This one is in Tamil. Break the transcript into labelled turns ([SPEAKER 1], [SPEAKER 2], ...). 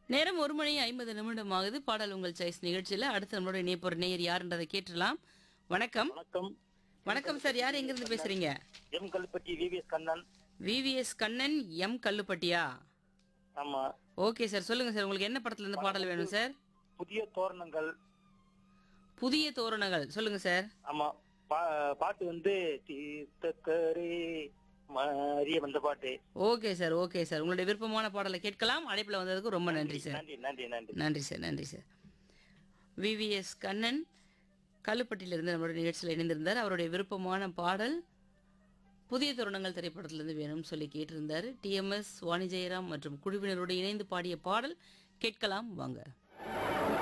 [SPEAKER 1] நேரம் ஒரு மணி ஐம்பது நிமிடம் ஆகுது பாடல் உங்கள் சாய்ஸ் நிகழ்ச்சியில அடுத்து நம்மளோட இணைப்போர் நேயர் யாருன்றதை கேட்டுடலாம் வணக்கம்
[SPEAKER 2] வணக்கம்
[SPEAKER 1] வணக்கம் சார் யார் எங்கிருந்து பேசுறீங்க
[SPEAKER 2] M Kalpatti VVS Kannan
[SPEAKER 1] VVS Kannan M கல்லுப்பட்டியா
[SPEAKER 2] ஆமா
[SPEAKER 1] ஓகே சார் சொல்லுங்க சார் உங்களுக்கு என்ன படத்துல இருந்து பாடல் வேணும் சார்
[SPEAKER 2] புதிய தோரணங்கள்
[SPEAKER 1] புதிய தோரணங்கள் சொல்லுங்க சார்
[SPEAKER 2] ஆமா பா- பாட்டு வந்து தீர்த்தக்கரே மாறிய வந்த பாட்டு
[SPEAKER 1] ஓகே சார் ஓகே சார் உங்களுடைய விருப்பமான பாடலை கேட்கலாம் அழைப்பில் வந்ததுக்கு ரொம்ப நன்றி சார்
[SPEAKER 2] நன்றி நன்றி நன்றி
[SPEAKER 1] நன்றி சார் நன்றி சார் விவிஎஸ் கண்ணன் கல்லுப்பட்டியிலிருந்து நம்மளோட நிகழ்ச்சியில் இணைந்திருந்தார் அவருடைய விருப்பமான பாடல் புதிய தருணங்கள் திரைப்படத்திலிருந்து வேணும்னு சொல்லி கேட்டிருந்தார் டிஎம்எஸ் வாணி ஜெயராம் மற்றும் குழுவினரோடு இணைந்து பாடிய பாடல் கேட்கலாம் வாங்க